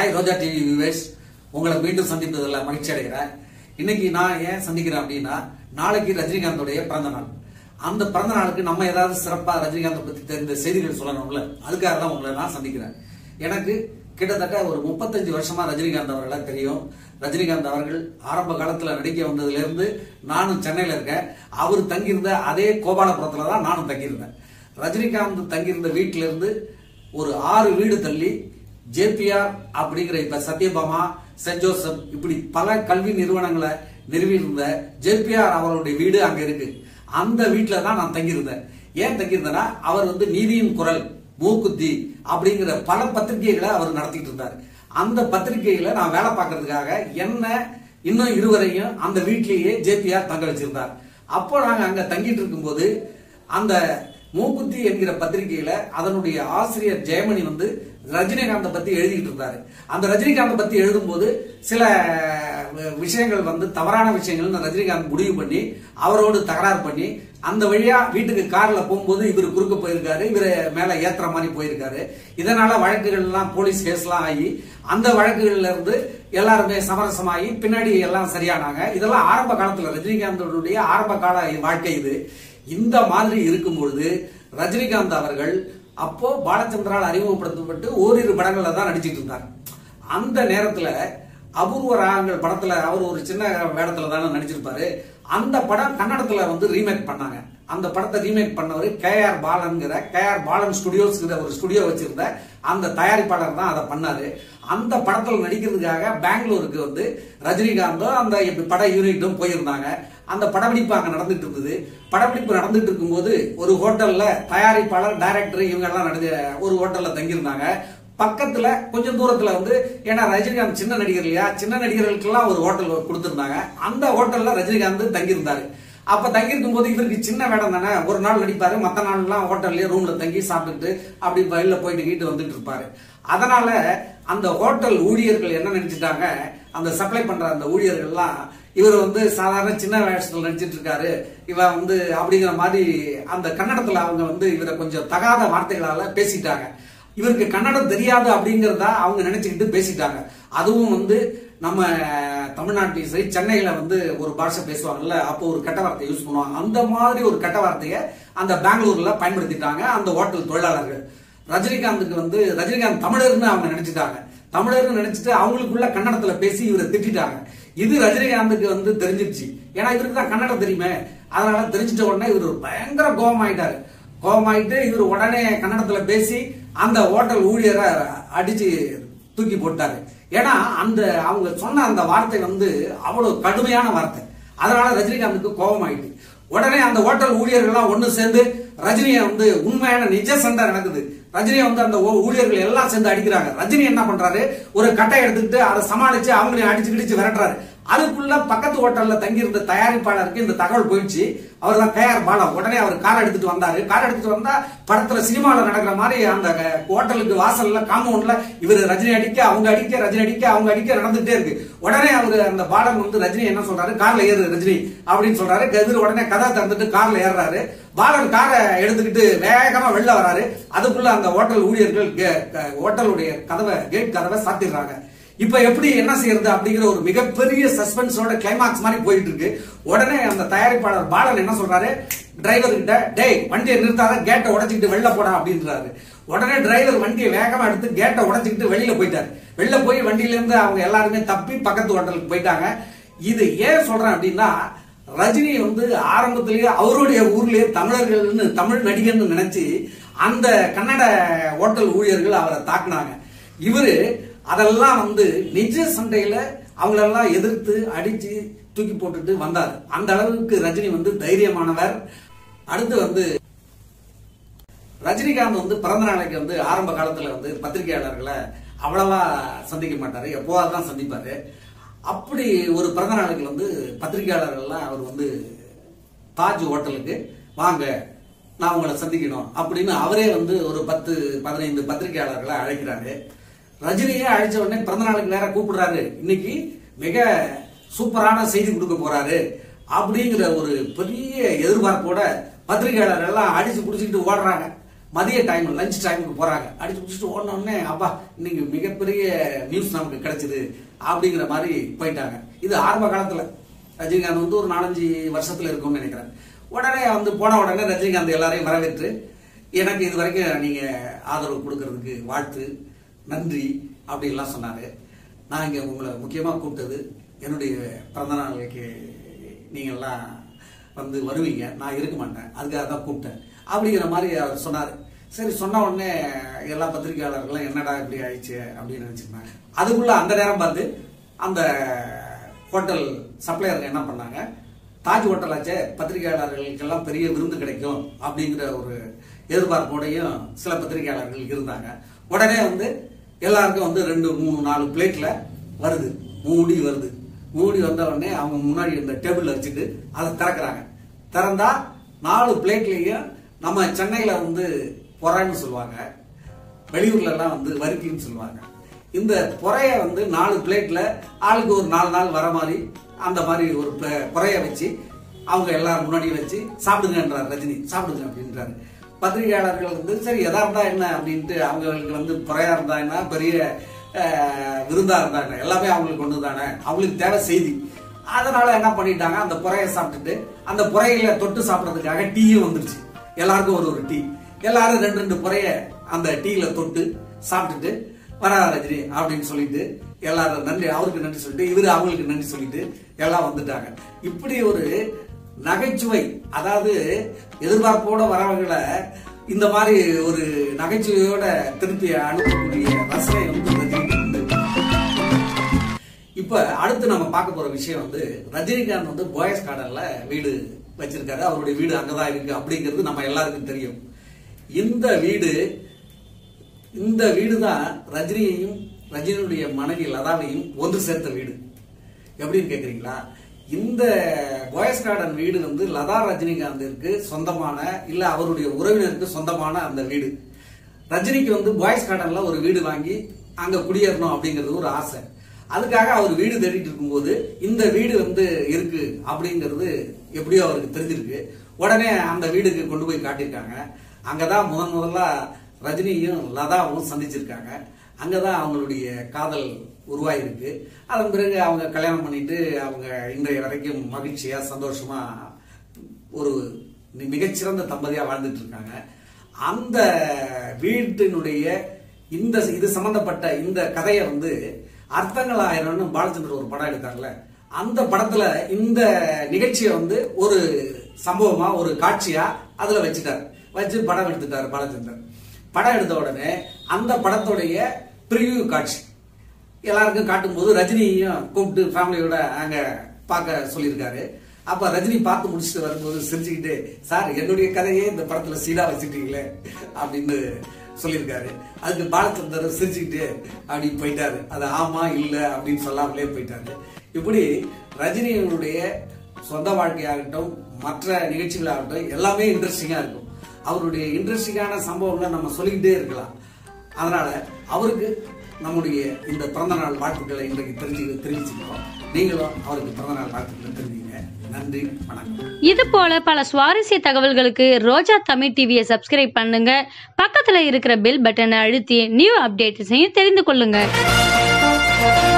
hi ரோஜா TV viewers உங்களை மீண்டும் சந்திப்பதில் மகிழ்ச்சி அடைகிறேன் இன்னைக்கு நான் ஏன் சந்திக்கிறேன் அப்படின்னா நாளைக்கு ரஜினிகாந்தோடைய பிறந்த நாள் அந்த பிறந்த நாளுக்கு நம்ம ஏதாவது சிறப்பா ரஜினிகாந்தை பத்தி தெரிந்த செய்திகள் சொல்லணும்ல அதுக்காக தான் உங்களை நான் சந்திக்கிறேன் எனக்கு கிட்டத்தட்ட ஒரு முப்பத்தஞ்சு வருஷமா ரஜினிகாந்த் அவர்களை தெரியும் ரஜினிகாந்த் அவர்கள் ஆரம்ப காலத்துல நடிக்க வந்ததுல இருந்து நானும் சென்னையில இருக்கேன் அவர் தங்கியிருந்த அதே கோபாலபுரத்துல தான் நானும் தங்கியிருந்தேன் ரஜினிகாந்த் தங்கியிருந்த வீட்டில இருந்து ஒரு ஆறு வீடு தள்ளி ஜேபிஆர் அப்படிங்கிற இப்ப சத்யபாமா சென்ட் ஜோசப் இப்படி பல கல்வி நிறுவனங்களை நிறுவியிருந்த ஜேபிஆர் அவர்களுடைய வீடு அங்க இருக்கு அந்த வீட்டுல தான் நான் தங்கியிருந்தேன் ஏன் தங்கியிருந்தேன்னா அவர் வந்து நீதியின் குரல் மூக்குத்தி அப்படிங்கிற பல பத்திரிகைகளை அவர் நடத்திட்டு இருந்தார் அந்த பத்திரிகைகளை நான் வேலை பார்க்கறதுக்காக என்ன இன்னும் இருவரையும் அந்த வீட்டிலேயே ஜேபிஆர் தங்க வச்சிருந்தார் அப்போ நாங்க அங்க தங்கிட்டு இருக்கும்போது அந்த மூக்குத்தி என்கிற பத்திரிகையில அதனுடைய ஆசிரியர் ஜெயமணி வந்து ரஜினிகாந்தை பத்தி எழுதிட்டு இருந்தாரு அந்த ரஜினிகாந்தை பத்தி எழுதும்போது சில விஷயங்கள் வந்து தவறான விஷயங்கள் ரஜினிகாந்த் முடிவு பண்ணி அவரோடு தகராறு பண்ணி அந்த வழியா வீட்டுக்கு கார்ல போகும்போது இவர் குறுக்க போயிருக்காரு இவரு மேல ஏத்துற மாதிரி போயிருக்காரு இதனால வழக்குகள் எல்லாம் போலீஸ் கேஸ் எல்லாம் ஆகி அந்த வழக்குகள்ல இருந்து எல்லாருமே சமரசமாகி பின்னாடி எல்லாம் சரியானாங்க இதெல்லாம் ஆரம்ப காலத்துல ரஜினிகாந்தோடைய ஆரம்ப கால வாழ்க்கை இது இந்த மாதிரி இருக்கும் பொழுது ரஜினிகாந்த் அவர்கள் அப்போ பாலச்சந்திரால் அறிமுகப்படுத்தப்பட்டு ஓரிரு படங்கள்ல தான் நடிச்சிட்டு இருந்தார் அந்த நேரத்துல அபூர்வ ராகங்கள் படத்துல அவர் ஒரு சின்ன வேடத்துல தானே நடிச்சிருப்பாரு அந்த படம் கன்னடத்துல வந்து ரீமேக் பண்ணாங்க அந்த படத்தை ரீமேக் பண்ணவர் கே ஆர் பாலன்கிற கே ஆர் பாலன் ஸ்டுடியோஸ்ங்கிற ஒரு ஸ்டுடியோ வச்சிருந்த அந்த தயாரிப்பாளர் தான் அதை பண்ணாரு அந்த படத்துல நடிக்கிறதுக்காக பெங்களூருக்கு வந்து ரஜினிகாந்தோ அந்த பட யூனிட்டும் போயிருந்தாங்க அந்த படப்பிடிப்பு அங்க நடந்துட்டு இருந்தது படப்பிடிப்பு நடந்துட்டு இருக்கும்போது ஒரு ஹோட்டல்ல தயாரிப்பாளர் டைரக்டர் இவங்க எல்லாம் நடந்து ஒரு ஹோட்டல்ல தங்கியிருந்தாங்க பக்கத்துல கொஞ்சம் தூரத்துல வந்து ஏன்னா ரஜினிகாந்த் சின்ன நடிகர் இல்லையா சின்ன நடிகர்களுக்கெல்லாம் ஒரு ஹோட்டல் கொடுத்திருந்தாங்க அந்த ஹோட்டல்ல ரஜினிகாந்த் தங்கியிருந்தாரு அப்ப தங்கியிருக்கும் போது இவருக்கு சின்ன வேடம் தானே ஒரு நாள் நடிப்பாரு மத்த நாள் எல்லாம் ஹோட்டல்லயே ரூம்ல தங்கி சாப்பிட்டுட்டு அப்படி வெளில போயிட்டு கீட்டு வந்துட்டு இருப்பாரு அதனால அந்த ஹோட்டல் ஊழியர்கள் என்ன நினைச்சிட்டாங்க அந்த சப்ளை பண்ற அந்த ஊழியர்கள்லாம் இவர் வந்து சாதாரண சின்ன வேஷத்துல நடிச்சிட்டு இருக்காரு இவன் வந்து அப்படிங்கிற மாதிரி அந்த கன்னடத்துல அவங்க வந்து இவரை கொஞ்சம் தகாத வார்த்தைகளால பேசிட்டாங்க இவருக்கு கன்னடம் தெரியாது அப்படிங்கறத அவங்க நினைச்சுக்கிட்டு பேசிட்டாங்க அதுவும் வந்து நம்ம தமிழ்நாட்டிலையும் சரி சென்னையில வந்து ஒரு பாஷை பேசுவாங்கல்ல அப்போ ஒரு கெட்ட வார்த்தை யூஸ் பண்ணுவாங்க அந்த மாதிரி ஒரு கெட்ட வார்த்தையை அந்த பெங்களூர்ல பயன்படுத்திட்டாங்க அந்த ஹோட்டல் தொழிலாளர்கள் ரஜினிகாந்துக்கு வந்து ரஜினிகாந்த் தமிழர்னு அவங்க நினைச்சிட்டாங்க தமிழர்னு நினைச்சிட்டு அவங்களுக்குள்ள கன்னடத்துல பேசி இவரை திட்டாங்க இது ரஜினிகாந்துக்கு வந்து தெரிஞ்சிருச்சு ஏன்னா இவருக்கு தான் கன்னடம் தெரியுமே அதனால தெரிஞ்சிட்ட உடனே இவர் பயங்கர கோபம் ஆயிட்டாரு கோபம் ஆயிட்டு இவர் உடனே கன்னடத்துல பேசி அந்த ஹோட்டல் ஊழியரை அடிச்சு தூக்கி போட்டாரு ஏன்னா அந்த அவங்க சொன்ன அந்த வார்த்தை வந்து அவ்வளவு கடுமையான வார்த்தை அதனால ரஜினிகாந்துக்கு கோபம் ஆயிட்டு உடனே அந்த ஹோட்டல் ஊழியர்கள்லாம் ஒண்ணு சேர்ந்து ரஜினியை வந்து உண்மையான நிஜ சண்டை நடக்குது ரஜினியை வந்து அந்த ஊழியர்கள் எல்லாம் சேர்ந்து அடிக்கிறாங்க ரஜினி என்ன பண்றாரு ஒரு கட்டை எடுத்துக்கிட்டு அதை சமாளிச்சு அவங்களையும் அடிச்சு கிடிச்சு விரட்டுறாரு அதுக்குள்ள பக்கத்து ஹோட்டல்ல தங்கியிருந்த தயாரிப்பாளருக்கு இந்த தகவல் போயிடுச்சு அவர் தான் கே ஆர் பாலா உடனே அவர் கார் எடுத்துட்டு வந்தாரு கார் எடுத்துட்டு வந்தா படத்துல சினிமால நடக்கிற மாதிரி அந்த ஹோட்டலுக்கு வாசல்ல காம்பவுண்ட்ல இவர் ரஜினி அடிக்க அவங்க அடிக்க ரஜினி அடிக்க அவங்க அடிக்க நடந்துட்டே இருக்கு உடனே அவர் அந்த பாலன் வந்து ரஜினி என்ன சொல்றாரு கார்ல ஏறு ரஜினி அப்படின்னு சொல்றாரு கதிர் உடனே கதை திறந்துட்டு கார்ல ஏறுறாரு பாலன் காரை எடுத்துக்கிட்டு வேகமா வெளில வராரு அதுக்குள்ள அந்த ஹோட்டல் ஊழியர்கள் ஹோட்டலுடைய கதவை கேட் கதவை சாத்திடுறாங்க இப்ப எப்படி என்ன செய்யறது அப்படிங்கிற ஒரு மிகப்பெரிய சஸ்பென்ஸோட கிளைமாக்ஸ் மாதிரி போயிட்டு இருக்கு உடனே அந்த தயாரிப்பாளர் பாலன் என்ன சொல்றாரு டிரைவர் கிட்ட டேய் வண்டியை நிறுத்தாத கேட்டை உடச்சிக்கிட்டு வெளில போடா அப்படின்றாரு உடனே டிரைவர் வண்டியை வேகமா எடுத்து கேட்டை உடச்சிக்கிட்டு வெளியில போயிட்டாரு வெளில போய் வண்டியில இருந்து அவங்க எல்லாருமே தப்பி பக்கத்து ஹோட்டலுக்கு போயிட்டாங்க இது ஏன் சொல்றேன் அப்படின்னா ரஜினி வந்து ஆரம்பத்திலேயே அவருடைய ஊர்லயே தமிழர்கள்னு தமிழ் நடிகர்னு நினைச்சு அந்த கன்னட ஹோட்டல் ஊழியர்கள் அவரை தாக்குனாங்க இவரு அதெல்லாம் வந்து நிஜ சண்டையில அவங்களெல்லாம் எதிர்த்து அடிச்சு தூக்கி போட்டுட்டு வந்தார் அந்த அளவுக்கு ரஜினி வந்து தைரியமானவர் அடுத்து வந்து ரஜினிகாந்த் வந்து பிறந்த நாளைக்கு வந்து ஆரம்ப காலத்துல வந்து பத்திரிகையாளர்களை அவ்வளவா சந்திக்க மாட்டாரு எப்போவாது தான் சந்திப்பாரு அப்படி ஒரு பிறந்த நாளைக்கு வந்து பத்திரிகையாளர்கள்லாம் அவர் வந்து தாஜ் ஹோட்டலுக்கு வாங்க நான் உங்களை சந்திக்கணும் அப்படின்னு அவரே வந்து ஒரு பத்து பதினைந்து பத்திரிகையாளர்களை அழைக்கிறாரு ரஜினியே அழைச்ச உடனே பிறந்த நாளுக்கு நேரம் கூப்பிடுறாரு இன்னைக்கு மிக சூப்பரான செய்தி கொடுக்க போறாரு அப்படிங்கிற ஒரு பெரிய எதிர்பார்ப்போட பத்திரிகையாளர்கள் எல்லாம் அடிச்சு புடிச்சுக்கிட்டு ஓடுறாங்க மதிய டைம் லஞ்ச் டைமுக்கு போறாங்க அடிச்சு முடிச்சுட்டு ஓடின உடனே அப்பா இன்னைக்கு மிகப்பெரிய நியூஸ் நமக்கு கிடைச்சது அப்படிங்கிற மாதிரி போயிட்டாங்க இது ஆரம்ப காலத்துல ரஜினிகாந்த் வந்து ஒரு நாலஞ்சு வருஷத்துல இருக்கும்னு நினைக்கிறேன் உடனே வந்து போன உடனே ரஜினிகாந்த் எல்லாரையும் வரவேற்று எனக்கு இது வரைக்கும் நீங்க ஆதரவு கொடுக்கறதுக்கு வாழ்த்து நன்றி அப்படின்லாம் சொன்னாரு நான் இங்க உங்களை முக்கியமா கூப்பிட்டது என்னுடைய பிறந்த நாளுக்கு நீங்கள்லாம் வந்து வருவீங்க நான் இருக்க மாட்டேன் அதுக்காக தான் கூப்பிட்டேன் அப்படிங்கிற மாதிரி அவர் சொன்னார் சரி சொன்ன உடனே எல்லா பத்திரிகையாளர்களும் என்னடா இப்படி ஆயிடுச்சு அப்படின்னு நினைச்சிருந்தாங்க அதுக்குள்ள அந்த நேரம் பார்த்து அந்த ஹோட்டல் சப்ளையருங்க என்ன பண்ணாங்க தாஜ் ஹோட்டலாச்சே பத்திரிகையாளர்களுக்கெல்லாம் பெரிய விருந்து கிடைக்கும் அப்படிங்கிற ஒரு எதிர்பார்ப்போடையும் சில பத்திரிகையாளர்கள் இருந்தாங்க உடனே வந்து எல்லாருக்கும் வந்து ரெண்டு மூணு நாலு பிளேட்ல வருது மூடி வருது மூடி வந்த உடனே அவங்க முன்னாடி இந்த டேபிள்ல வச்சுட்டு அதை திறக்கிறாங்க திறந்தா நாலு பிளேட்லயும் நம்ம சென்னையில வந்து பொறான்னு சொல்லுவாங்க வெளியூர்ல எல்லாம் வந்து வரிக்கின்னு சொல்லுவாங்க இந்த பொறைய வந்து நாலு பிளேட்ல ஆளுக்கு ஒரு நாலு நாள் வர மாதிரி அந்த மாதிரி ஒரு ப- பொறைய வச்சு அவங்க எல்லாரும் முன்னாடி வச்சு சாப்பிடுங்கன்றார் ரஜினி சாப்பிடுங்க அப்படின்றாரு பத்திரிகையாளர்கள் வந்து சரி எதா இருந்தா என்ன அப்படின்ட்டு அவங்களுக்கு வந்து பொறையா இருந்தா என்ன பெரிய அஹ், விருந்தா இருந்தா என்ன எல்லாமே அவங்களுக்கு ஒன்று தானே அவங்களுக்கு தேவை செய்தி அதனால என்ன பண்ணிட்டாங்க அந்த புறையை சாப்பிட்டுட்டு அந்த புறையில தொட்டு சாப்பிடறதுக்காக டீயும் வந்துருச்சு எல்லாருக்கும் ஒரு ஒரு டீ எல்லாரும் ரெண்டு ரெண்டு புறைய அந்த டீல தொட்டு சாப்பிட்டுட்டு வரா ரஜினி அப்படின்னு சொல்லிட்டு எல்லாரும் நன்றி அவருக்கு நன்றி சொல்லிட்டு இவரு அவங்களுக்கு நன்றி சொல்லிட்டு எல்லாம் வந்துட்டாங்க இப்படி ஒரு நகைச்சுவை அதாவது எதிர்பார்ப்போட வரவங்களை இந்த மாதிரி ஒரு நகைச்சுவையோட திருப்பி அனுப்பக்கூடிய ரசனை வந்து ரஜினிக்கு உண்டு இப்ப அடுத்து நம்ம பார்க்க போற விஷயம் வந்து ரஜினிகாந்த் வந்து போயஸ் கார்டன்ல வீடு வச்சிருக்காரு அவருடைய வீடு அங்கதான் இருக்கு அப்படிங்கிறது நம்ம எல்லாருக்கும் தெரியும் இந்த வீடு இந்த வீடு தான் ரஜினியையும் ரஜினியுடைய மனைவி லதாவையும் ஒன்று சேர்த்த வீடு எப்படின்னு கேக்குறீங்களா இந்த பாய்ஸ் கார்டன் வீடு வந்து லதா ரஜினிகாந்திற்கு சொந்தமான இல்ல அவருடைய உறவினருக்கு சொந்தமான அந்த வீடு ரஜினிக்கு வந்து பாய்ஸ் கார்டன்ல ஒரு வீடு வாங்கி அங்க குடியேறணும் அப்படிங்கிறது ஒரு ஆசை அதுக்காக அவர் வீடு தேடிட்டு இருக்கும்போது இந்த வீடு வந்து இருக்கு அப்படிங்கிறது எப்படியோ அவருக்கு தெரிஞ்சிருக்கு உடனே அந்த வீடுக்கு கொண்டு போய் காட்டியிருக்காங்க அங்கதான் முதன் முதல்ல ரஜினியும் லதாவும் சந்திச்சிருக்காங்க அங்கதான் அவங்களுடைய காதல் உருவாயிருக்கு அதன் பிறகு அவங்க கல்யாணம் பண்ணிட்டு அவங்க இன்றைய வரைக்கும் மகிழ்ச்சியா சந்தோஷமா ஒரு நி- மிகச்சிறந்த தம்பதியா வாழ்ந்துட்டு இருக்காங்க அந்த வீட்டினுடைய இந்த இது சம்பந்தப்பட்ட இந்த கதையை வந்து அர்த்தங்கள் ஆயிரம்னு பாலச்சந்தர் ஒரு படம் எடுத்தார்ல அந்த படத்துல இந்த நிகழ்ச்சியை வந்து ஒரு சம்பவமா ஒரு காட்சியா அதுல வச்சுட்டார் வச்சு படம் எடுத்துட்டாரு பாலச்சந்தர் படம் எடுத்த உடனே அந்த படத்துடைய பிரிவியூ காட்சி எல்லாருக்கும் காட்டும்போது ரஜினியையும் கூப்பிட்டு ஃபேமிலியோட அங்க பார்க்க சொல்லியிருக்காரு அப்ப ரஜினி பார்த்து முடிச்சுட்டு வரும்போது சிரிச்சுக்கிட்டு சார் என்னுடைய கதையே இந்த படத்துல சீடா வச்சுட்டீங்களே அப்படின்னு சொல்லியிருக்காரு அதுக்கு பாலச்சந்தர் சிரிச்சுக்கிட்டு அப்படி போயிட்டாரு அது ஆமா இல்ல அப்படின்னு சொல்லாமலே போயிட்டாரு இப்படி ரஜினியினுடைய சொந்த வாழ்க்கையாகட்டும் மற்ற நிகழ்ச்சிகளாகட்டும் எல்லாமே இன்ட்ரெஸ்டிங்கா இருக்கும் அவருடைய இன்ட்ரெஸ்டிங்கான சம்பவங்களை நம்ம சொல்லிக்கிட்டே இருக்கலாம் அதனால அவருக்கு நம்முடைய இந்த பிறந்த நாள் வாழ்த்துக்களை இன்றைக்கு தெரிஞ்சு தெரிவிச்சுக்கிறோம் நீங்களும் அவருக்கு பிறந்த நாள் வாழ்த்துக்களை தெரிவிங்க நன்றி வணக்கம் இது போல பல சுவாரஸ்ய தகவல்களுக்கு ரோஜா தமிழ் டிவியை சப்ஸ்கிரைப் பண்ணுங்க பக்கத்துல இருக்கிற பெல் பட்டனை அழுத்தி நியூ அப்டேட்ஸையும் தெரிந்து கொள்ளுங்க